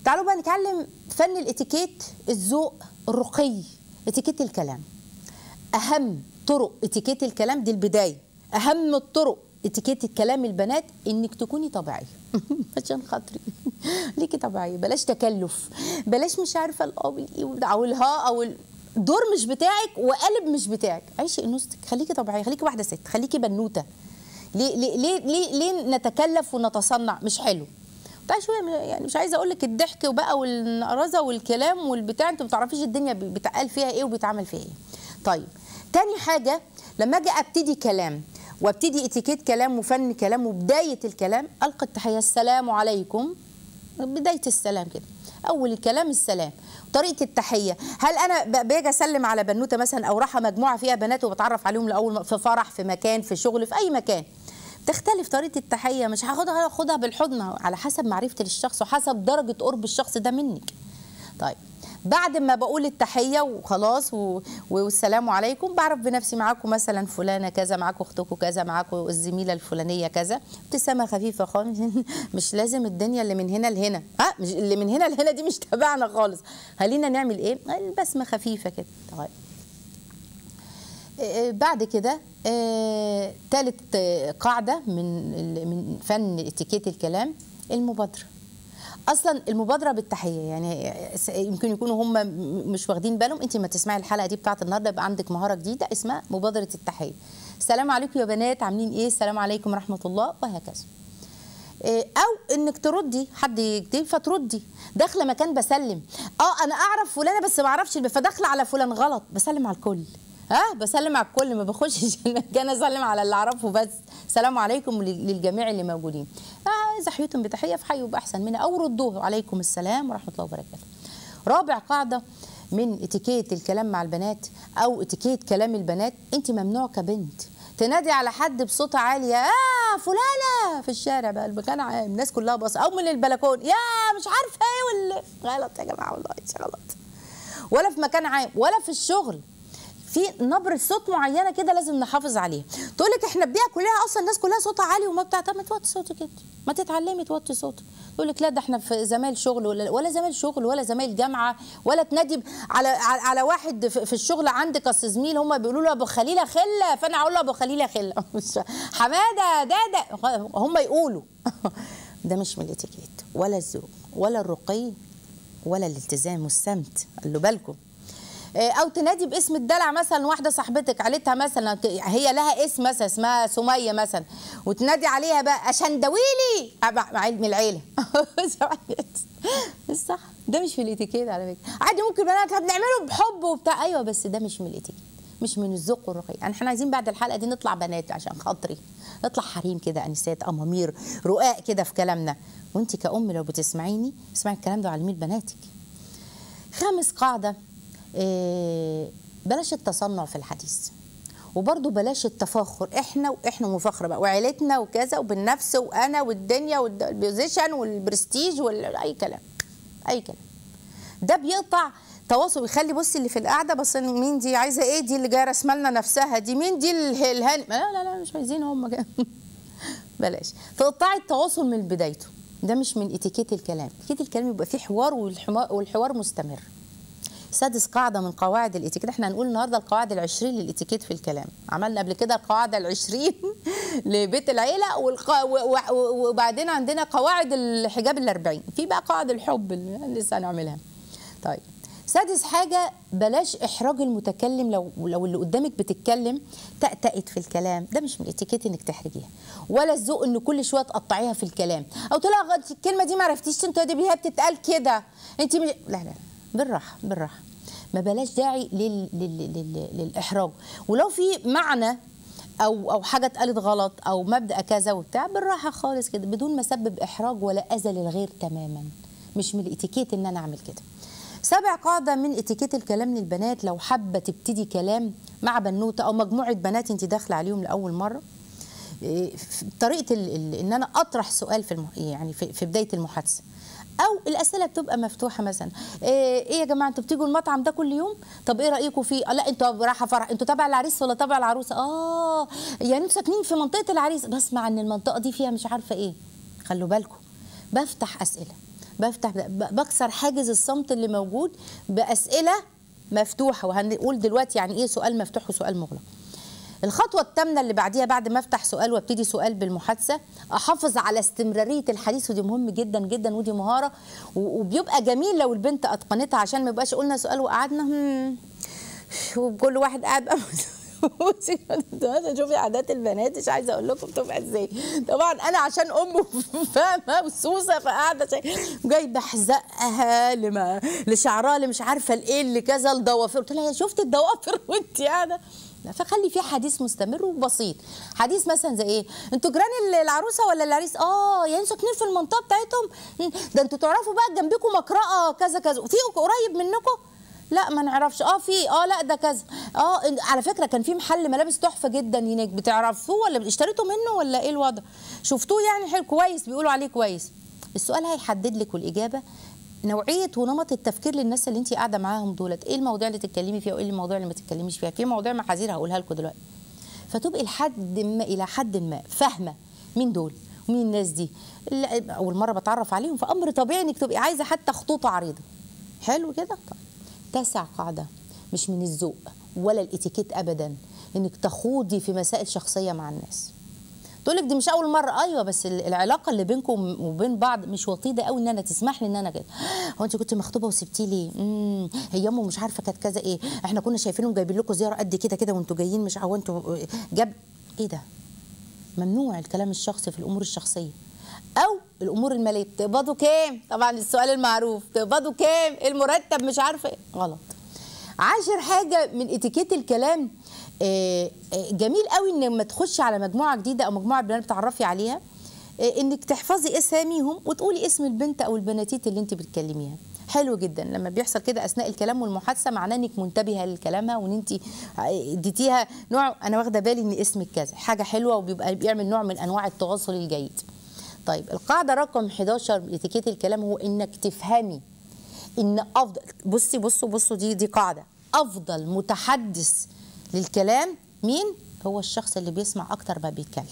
تعالوا بقى نتعلم فن الاتيكيت الذوق الرقي اتيكيت الكلام اهم طرق اتيكيت الكلام دي البدايه اهم الطرق اتيكيت الكلام البنات انك تكوني طبيعيه عشان خاطري ليكي طبيعيه بلاش تكلف بلاش مش عارفه الاه والاي او الها او ال... دور مش بتاعك وقالب مش بتاعك عيشي انوثتك خليكي طبيعيه خليكي واحده ست خليكي بنوته ليه ليه ليه ليه, ليه نتكلف ونتصنع مش حلو بقى شويه يعني مش عايزه اقول لك الضحك وبقى والنقرزه والكلام والبتاع انت ما بتعرفيش الدنيا بيتقال فيها ايه وبيتعمل فيها ايه طيب تاني حاجه لما اجي ابتدي كلام وابتدي اتيكيت كلام وفن كلام وبدايه الكلام القي التحيه السلام عليكم بدايه السلام كده اول الكلام السلام طريقه التحيه هل انا باجي اسلم على بنوته مثلا او رايحه مجموعه فيها بنات وبتعرف عليهم لاول في فرح في مكان في شغل في اي مكان تختلف طريقه التحيه مش هاخدها هاخدها بالحضن على حسب معرفتي للشخص وحسب درجه قرب الشخص ده منك طيب بعد ما بقول التحيه وخلاص و... والسلام عليكم بعرف بنفسي معاكم مثلا فلانه كذا معاكم اختكم كذا معاكم الزميله الفلانيه كذا ابتسامه خفيفه خالص مش لازم الدنيا اللي من هنا لهنا ها مش اللي من هنا لهنا دي مش تبعنا خالص خلينا نعمل ايه البسمه خفيفه كده طيب بعد كده ثالث قاعده من من فن اتيكيت الكلام المبادره اصلا المبادره بالتحيه يعني يمكن يكونوا هم مش واخدين بالهم انت ما تسمعي الحلقه دي بتاعت النهارده يبقى عندك مهاره جديده اسمها مبادره التحيه السلام عليكم يا بنات عاملين ايه السلام عليكم ورحمه الله وهكذا او انك تردي حد يكتب فتردي داخله مكان بسلم اه انا اعرف فلانه بس ما اعرفش فداخله على فلان غلط بسلم على الكل ها بسلم على الكل ما بخشش المكان اسلم على اللي اعرفه بس السلام عليكم للجميع اللي موجودين آه اذا حييتم بتحيه فحيوا باحسن منها او ردوه عليكم السلام ورحمه الله وبركاته رابع قاعده من اتيكيت الكلام مع البنات او اتيكيت كلام البنات انت ممنوع كبنت تنادي على حد بصوت عالي يا آه فلانه في الشارع بقى المكان عام الناس كلها بص او من البلكون يا مش عارفه ايه ولا غلط يا جماعه والله غلط ولا في مكان عام ولا في الشغل في نبره صوت معينه كده لازم نحافظ عليها تقول لك احنا البيئه كلها اصلا الناس كلها صوتها عالي وما بتاع طب ما توطي صوتك كده ما تتعلمي توطي صوتك تقول لك لا ده احنا في زمايل شغل ولا ولا زمايل شغل ولا زمايل جامعه ولا تنادي على على واحد في الشغل عندك اصل زميل هم بيقولوا له ابو خليله خله فانا اقول له ابو خليله خله حماده ده ده هم يقولوا ده مش من الاتيكيت ولا الذوق ولا الرقي ولا الالتزام والسمت قالوا بالكم او تنادي باسم الدلع مثلا واحده صاحبتك عيلتها مثلا هي لها اسم مثلا اسمها سميه مثلا وتنادي عليها بقى اشندويلي من العيله مش صح ده مش في الاتيكيت على فكره عادي ممكن بنات بنعمله بحب وبتاع ايوه بس ده مش من الاتيكيت مش من الذوق والرقي يعني احنا عايزين بعد الحلقه دي نطلع بنات عشان خاطري نطلع حريم كده انسات امامير رقاق كده في كلامنا وانت كأم لو بتسمعيني اسمعي الكلام ده وعلميه لبناتك خامس قاعده إيه بلاش التصنع في الحديث وبرضه بلاش التفاخر احنا واحنا مفاخره بقى وعيلتنا وكذا وبالنفس وانا والدنيا والبوزيشن والبرستيج واي كلام اي كلام ده بيقطع تواصل بيخلي بصي اللي في القعده بس مين دي عايزه ايه دي اللي جايه رسمه لنا نفسها دي مين دي الهان لا لا لا مش عايزين هم كده بلاش تقطعي التواصل من بدايته ده مش من اتيكيت الكلام اتيكيت الكلام يبقى فيه حوار والحوار مستمر سادس قاعده من قواعد الاتيكيت احنا هنقول النهارده القواعد العشرين للاتيكيت في الكلام عملنا قبل كده القاعده العشرين لبيت العيله والق... وبعدين عندنا قواعد الحجاب الأربعين في بقى قواعد الحب اللي لسه هنعملها طيب سادس حاجة بلاش إحراج المتكلم لو لو اللي قدامك بتتكلم تأتأت في الكلام ده مش من الاتيكيت إنك تحرجيها ولا الذوق إن كل شوية تقطعيها في الكلام أو تقول لها الكلمة دي ما عرفتيش أنت دي بتتقال كده أنت مش... لا لا بالراحه بالراحه ما بلاش داعي لل... لل... لل... للاحراج ولو في معنى او او حاجه اتقالت غلط او مبدا كذا وبتاع بالراحه خالص كده بدون ما اسبب احراج ولا اذى للغير تماما مش من الاتيكيت ان انا اعمل كده سابع قاعده من اتيكيت الكلام للبنات لو حابه تبتدي كلام مع بنوته او مجموعه بنات انت داخله عليهم لاول مره طريقه ال... ال... ان انا اطرح سؤال في الم... يعني في... في بدايه المحادثه او الاسئله بتبقى مفتوحه مثلا ايه, إيه يا جماعه انتوا بتيجوا المطعم ده كل يوم طب ايه رايكم فيه آه لا انتوا رايحه فرح انتوا تبع العريس ولا تبع العروسه اه يعني انتوا ساكنين في منطقه العريس بسمع ان المنطقه دي فيها مش عارفه ايه خلوا بالكم بفتح اسئله بفتح بكسر حاجز الصمت اللي موجود باسئله مفتوحه وهنقول دلوقتي يعني ايه سؤال مفتوح وسؤال مغلق الخطوة الثامنة اللي بعديها بعد ما افتح سؤال وابتدي سؤال بالمحادثة احافظ على استمرارية الحديث ودي مهم جدا جدا ودي مهارة وبيبقى جميل لو البنت اتقنتها عشان ما يبقاش قلنا سؤال وقعدنا وكل واحد قاعد بقى شوفي عادات البنات مش عايزه اقول لكم بتبقى ازاي طبعا انا عشان ام فاهمه وسوسه فقاعده جايبه حزقها لما لشعرها اللي مش عارفه الايه اللي كذا الضوافر قلت لها شفت الضوافر وانت قاعده فخلي في حديث مستمر وبسيط حديث مثلا زي ايه انتوا جيران العروسه ولا العريس اه يعني ساكنين في المنطقه بتاعتهم ده انتوا تعرفوا بقى جنبكم مقرأه كذا كذا وفي قريب منكم لا ما نعرفش اه في اه لا ده كذا اه على فكره كان في محل ملابس تحفه جدا هناك بتعرفوه ولا اشتريتوا منه ولا ايه الوضع شفتوه يعني حلو كويس بيقولوا عليه كويس السؤال هيحدد لك والاجابه نوعيه ونمط التفكير للناس اللي انت قاعده معاهم دولت ايه المواضيع اللي تتكلمي فيها وايه المواضيع اللي ما تتكلميش فيها في مواضيع محاذير هقولها لكم دلوقتي فتبقي لحد ما الى حد ما فاهمه مين دول ومين الناس دي اول مره بتعرف عليهم فامر طبيعي انك تبقي عايزه حتى خطوط عريضه حلو كده طيب تاسع قاعده مش من الذوق ولا الاتيكيت ابدا انك تخوضي في مسائل شخصيه مع الناس تقول لك دي مش اول مره ايوه بس العلاقه اللي بينكم وبين بعض مش وطيده قوي ان انا تسمح لي ان انا كده هو انت كنت مخطوبه وسبتي لي امم هي امه مش عارفه كانت كذا ايه احنا كنا شايفينهم جايبين لكم زياره قد كده كده وانتوا جايين مش هو انتوا جاب ايه ده ممنوع الكلام الشخصي في الامور الشخصيه او الامور الماليه بتقبضوا كام طبعا السؤال المعروف تقبضوا كام المرتب مش عارفه ايه غلط عاشر حاجه من اتيكيت الكلام جميل قوي ان لما تخشي على مجموعه جديده او مجموعه بنات بتعرفي عليها انك تحفظي اساميهم وتقولي اسم البنت او البناتيت اللي انت بتكلميها حلو جدا لما بيحصل كده اثناء الكلام والمحادثه معناه انك منتبهه لكلامها وان انت اديتيها نوع انا واخده بالي ان اسمك كذا حاجه حلوه وبيبقى بيعمل نوع من انواع التواصل الجيد طيب القاعده رقم 11 لاتيكيت الكلام هو انك تفهمي ان افضل بصي بصوا بصوا دي دي قاعده افضل متحدث للكلام مين هو الشخص اللي بيسمع اكتر ما بيتكلم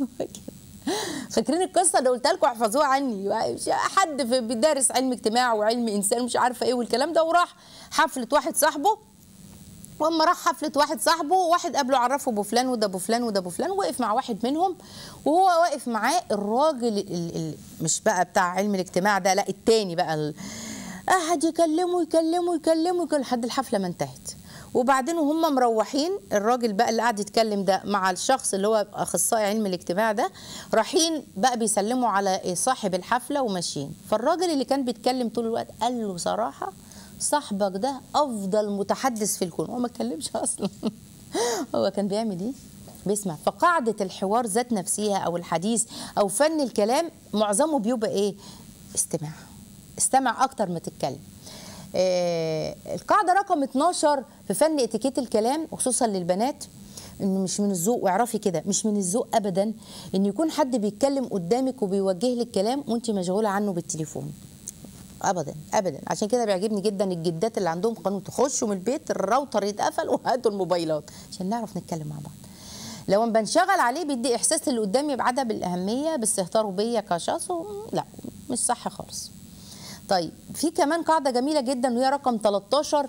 فاكرين القصه اللي قلت لكم احفظوها عني حد في بيدرس علم اجتماع وعلم انسان مش عارفه ايه والكلام ده وراح حفله واحد صاحبه واما راح حفله واحد صاحبه واحد قبله عرفه ابو فلان وده ابو فلان وده ابو فلان وقف مع واحد منهم وهو واقف معاه الراجل ال ال مش بقى بتاع علم الاجتماع ده لا التاني بقى قعد يكلمه يكلمه يكلمه لحد الحفله ما انتهت وبعدين وهم مروحين الراجل بقى اللي قاعد يتكلم ده مع الشخص اللي هو اخصائي علم الاجتماع ده رايحين بقى بيسلموا على صاحب الحفله وماشيين فالراجل اللي كان بيتكلم طول الوقت قال له بصراحه صاحبك ده افضل متحدث في الكون هو ما اتكلمش اصلا هو كان بيعمل ايه بيسمع فقاعده الحوار ذات نفسها او الحديث او فن الكلام معظمه بيبقى ايه استماع استمع اكتر ما تتكلم آه القاعده رقم 12 في فن اتيكيت الكلام وخصوصا للبنات انه مش من الذوق واعرفي كده مش من الذوق ابدا ان يكون حد بيتكلم قدامك وبيوجه لك كلام وانت مشغوله عنه بالتليفون ابدا ابدا عشان كده بيعجبني جدا الجدات اللي عندهم قانون تخشوا من البيت الراوتر يتقفل وهاتوا الموبايلات عشان نعرف نتكلم مع بعض لو بنشغل عليه بيدي احساس اللي قدامي بعدم الاهميه باستهتاره بيا كشخص لا مش صح خالص طيب في كمان قاعده جميله جدا وهي رقم 13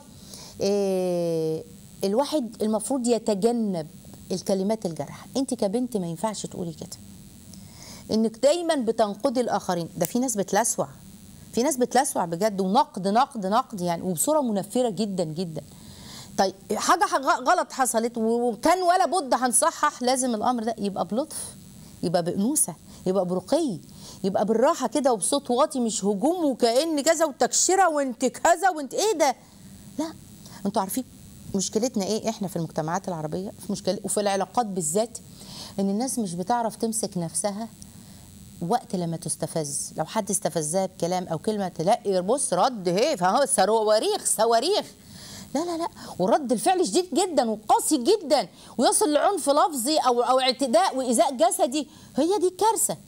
إيه الواحد المفروض يتجنب الكلمات الجارحه انت كبنت ما ينفعش تقولي كده انك دايما بتنقدي الاخرين ده في ناس بتلسوع في ناس بتلسوع بجد ونقد نقد نقد يعني وبصوره منفره جدا جدا طيب حاجه غلط حصلت وكان ولا بد هنصحح لازم الامر ده يبقى بلطف يبقى بانوثه يبقى برقي يبقى بالراحه كده وبصوت واطي مش هجوم وكأن كذا وتكشيره وانت كذا وانت ايه ده لا انتوا عارفين مشكلتنا ايه احنا في المجتمعات العربيه في مشكله وفي العلاقات بالذات ان الناس مش بتعرف تمسك نفسها وقت لما تستفز لو حد استفزها بكلام او كلمه تلاقي بص رد هي فهو صواريخ صواريخ لا لا لا ورد الفعل شديد جدا وقاسي جدا ويصل لعنف لفظي او او اعتداء وايذاء جسدي هي دي الكارثه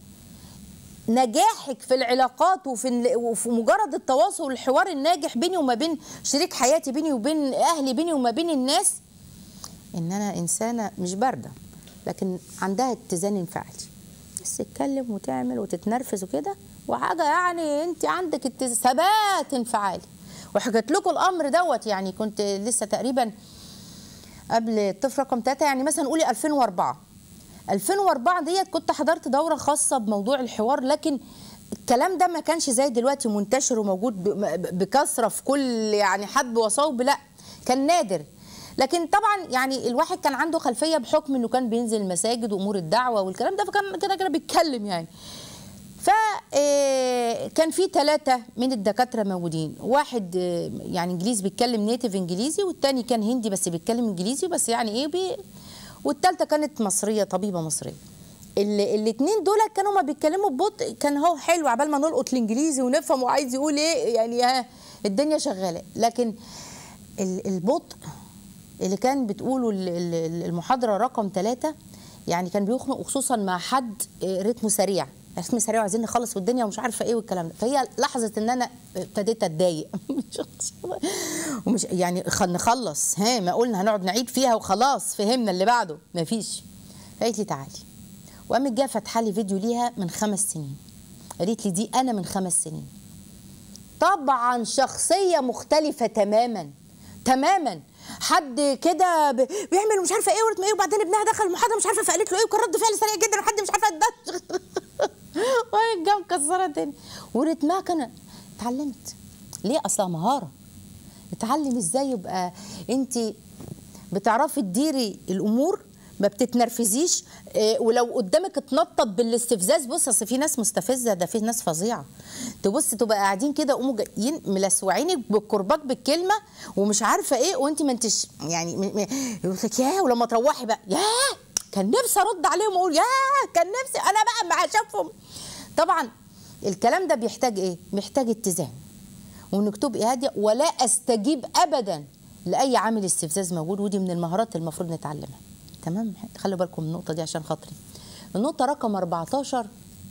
نجاحك في العلاقات وفي وفي مجرد التواصل والحوار الناجح بيني وما بين شريك حياتي بيني وبين اهلي بيني وما بين الناس ان انا انسانه مش بارده لكن عندها اتزان انفعالي بس تتكلم وتعمل وتتنرفز وكده وحاجه يعني انت عندك اتز- ثبات انفعالي وحكيت لكم الامر دوت يعني كنت لسه تقريبا قبل الطفل رقم ثلاثة يعني مثلا قولي 2004 2004 ديت كنت حضرت دورة خاصة بموضوع الحوار لكن الكلام ده ما كانش زي دلوقتي منتشر وموجود ب- ب- بكثرة في كل يعني حد وصوب لا كان نادر لكن طبعا يعني الواحد كان عنده خلفية بحكم انه كان بينزل المساجد وامور الدعوة والكلام ده فكان كده كده بيتكلم يعني فكان في ثلاثة من الدكاترة موجودين واحد آه، يعني انجليزي بيتكلم نيتيف انجليزي والتاني كان هندي بس بيتكلم انجليزي بس يعني ايه بي والتالتة كانت مصرية طبيبة مصرية الاثنين دول كانوا ما بيتكلموا ببطء كان هو حلو عبال ما نلقط الانجليزي ونفهم وعايز يقول ايه يعني ها الدنيا شغاله لكن ال- البطء اللي كان بتقوله ال- ال- المحاضره رقم ثلاثة يعني كان بيخنق خصوصا مع حد آه، رتمه سريع رتم سريع وعايزين نخلص والدنيا ومش عارفه ايه والكلام ده فهي لحظه ان انا ابتديت اتضايق ومش يعني خ- نخلص ها ما قلنا هنقعد نعيد فيها وخلاص فهمنا اللي بعده مفيش قالت لي تعالي وقامت جايه فاتحه لي فيديو ليها من خمس سنين قالت لي دي انا من خمس سنين طبعا شخصيه مختلفه تماما تماما حد كده ب- بيعمل مش عارفه ايه ورتم ايه وبعدين ابنها دخل المحاضره مش عارفه فقالت له ايه وكان رد فعل سريع جدا وحد مش عارفه اتدش وهي جايه مكسره تاني ورتمها كان اتعلمت ليه اصلها مهاره اتعلم ازاي يبقى انت بتعرفي تديري الامور ما بتتنرفزيش إيه، ولو قدامك اتنطط بالاستفزاز بص اصل في ناس مستفزه ده في ناس فظيعه تبص تبقى قاعدين كده قوموا جايين ملسوعينك بالكرباج بالكلمه ومش عارفه ايه وانت ما انتش يعني م- م- يقول لك يا ولما تروحي بقى يا كان نفسي ارد عليهم واقول يا كان نفسي انا بقى مع شافهم طبعا الكلام ده بيحتاج ايه محتاج اتزان وانك تبقي هاديه ولا استجيب ابدا لاي عامل استفزاز موجود ودي من المهارات اللي المفروض نتعلمها تمام خلوا بالكم من النقطه دي عشان خاطري النقطه رقم 14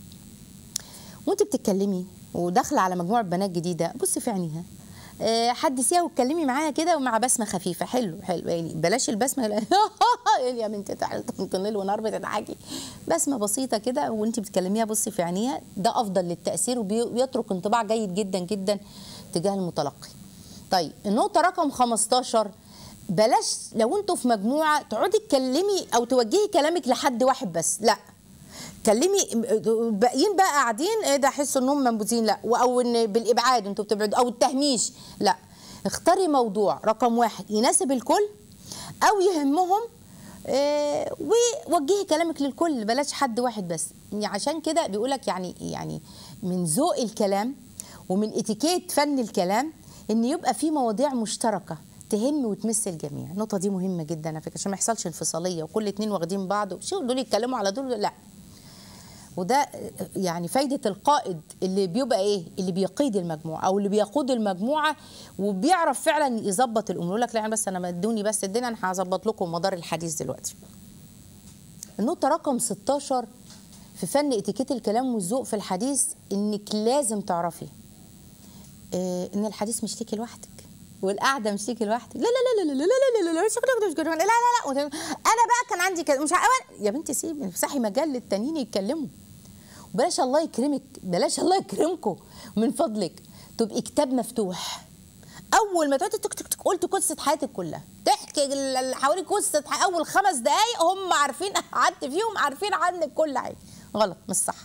وانت بتتكلمي وداخله على مجموعه بنات جديده بصي في عينيها آه، حدثيها واتكلمي معاها كده ومع بسمه خفيفه حلو حلو يعني بلاش البسمه اللي- إيه يا بنتي تعالي تنطن ليل ونهار بتضحكي بسمه بسيطه كده وانت بتكلميها بصي في عينيها ده افضل للتاثير وبي- وبيترك انطباع جيد جدا جدا تجاه المتلقي طيب النقطه رقم 15 بلاش لو انتوا في مجموعه تقعدي تكلمي او توجهي كلامك لحد واحد بس لا كلمي باقيين بقى قاعدين ايه ده احس انهم منبوذين لا او ان بالابعاد انتوا بتبعدوا او التهميش لا اختاري موضوع رقم واحد يناسب الكل او يهمهم إيه ووجهي كلامك للكل بلاش حد واحد بس يعني عشان كده بيقولك يعني يعني من ذوق الكلام ومن اتيكيت فن الكلام ان يبقى في مواضيع مشتركه تهم وتمس الجميع النقطه دي مهمه جدا على فكره عشان ما يحصلش انفصاليه وكل اتنين واخدين بعض شو دول يتكلموا على دول لا وده يعني فايدة القائد اللي بيبقى ايه اللي بيقيد المجموعة او اللي بيقود المجموعة وبيعرف فعلا يظبط الامور يقول لك لا بس انا ادوني بس الدنيا انا هظبط لكم مدار الحديث دلوقتي النقطة رقم 16 في فن اتيكيت الكلام والذوق في الحديث انك لازم تعرفي إيه ان الحديث مش ليكي لوحدك والقعده مش ليكي لوحدك لا لا لا لا لا لا لا لا لا مش مش لا لا لا انا بقى كان عندي كده مش عارفة- يا بنتي سيبي افتحي مجال للتانيين يتكلموا وبلاش الله يكرمك بلاش الله يكرمكم من فضلك تبقي كتاب مفتوح اول ما تقعدي تك تك تك قلت قصه حياتك كلها تحكي اللي حواليك قصه ح- اول خمس دقايق هم عارفين قعدت فيهم عارفين عنك كل حاجه غلط مش صح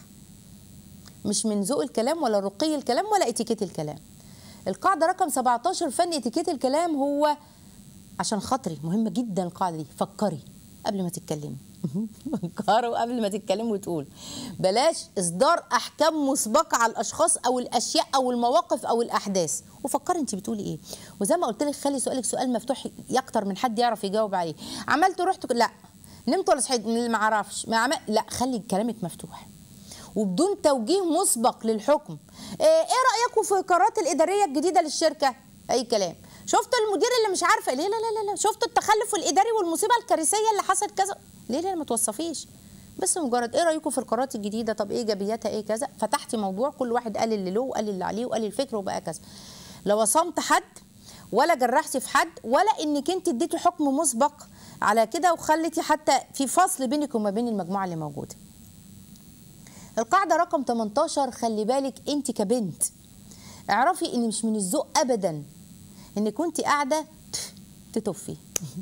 مش من ذوق الكلام ولا رقي الكلام ولا اتيكيت الكلام القاعده رقم 17 فن اتيكيت الكلام هو عشان خاطري مهمه جدا القاعده دي فكري قبل ما تتكلمي فكروا قبل ما تتكلموا وتقولوا بلاش اصدار احكام مسبقه على الاشخاص او الاشياء او المواقف او الاحداث وفكري انت بتقولي ايه وزي ما قلت لك خلي سؤالك سؤال مفتوح اكتر من حد يعرف يجاوب عليه عملت ورحت لا نمت ولا صحيت ما اعرفش ما عمل لا خلي كلامك مفتوح وبدون توجيه مسبق للحكم ايه إيه رايكم في القرارات الاداريه الجديده للشركه اي كلام شفتوا المدير اللي مش عارفه ليه لا لا لا لا شفتوا التخلف الاداري والمصيبه الكارثيه اللي حصلت كذا ليه ليه ما توصفيش بس مجرد ايه رايكم في القرارات الجديده طب ايه ايجابياتها ايه كذا فتحتي موضوع كل واحد قال اللي له وقال اللي عليه وقال الفكر وبقى كذا لا وصمت حد ولا جرحتي في حد ولا انك انت اديتي حكم مسبق على كده وخليتي حتى في فصل بينك وما بين المجموعه اللي موجوده القاعده رقم 18 خلي بالك انت كبنت اعرفي ان مش من الذوق ابدا ان كنت قاعده تتفي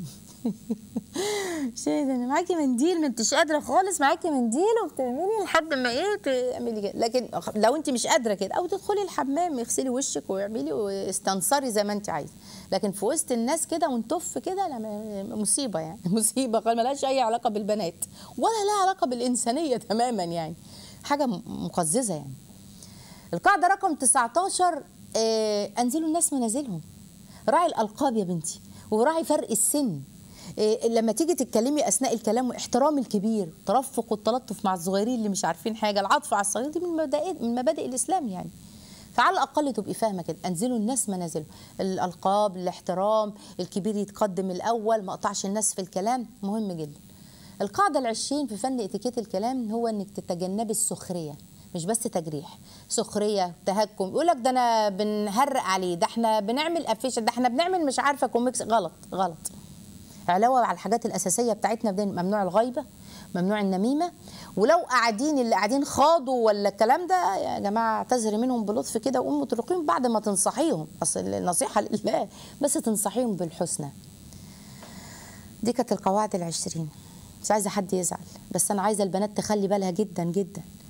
شايف انا معاكي منديل ما انتش قادره خالص معاكي منديل وبتعملي لحد ما ايه تعملي كده لكن لو انت مش قادره كده او تدخلي الحمام اغسلي وشك واعملي واستنصري زي ما انت عايزه لكن في وسط الناس كده ونتف كده لا ما- مصيبه يعني مصيبه قال ملهاش اي علاقه بالبنات ولا لها علاقه بالانسانيه تماما يعني حاجه م- مقززه يعني القاعده رقم 19 آه انزلوا الناس منازلهم راعي الالقاب يا بنتي وراعي فرق السن إيه لما تيجي تتكلمي اثناء الكلام واحترام الكبير الترفق والتلطف مع الصغيرين اللي مش عارفين حاجه العطف على الصغير دي من مبادئ من مبادئ الاسلام يعني فعلى الاقل تبقي فاهمه كده انزلوا الناس منازلهم الالقاب الاحترام الكبير يتقدم الاول ما اقطعش الناس في الكلام مهم جدا القاعدة العشرين في فن اتيكيت الكلام هو انك تتجنبي السخرية مش بس تجريح سخرية تهكم يقول لك ده انا بنهرق عليه ده احنا بنعمل قفشه ده احنا بنعمل مش عارفه كوميكس غلط غلط علاوه على الحاجات الاساسيه بتاعتنا بدين ممنوع الغيبه ممنوع النميمه ولو قاعدين اللي قاعدين خاضوا ولا الكلام ده يا جماعه اعتذري منهم بلطف كده وقوموا ترقيهم بعد ما تنصحيهم اصل النصيحه لله بس تنصحيهم بالحسنى دي كانت القواعد العشرين مش عايزه حد يزعل بس انا عايزه البنات تخلي بالها جدا جدا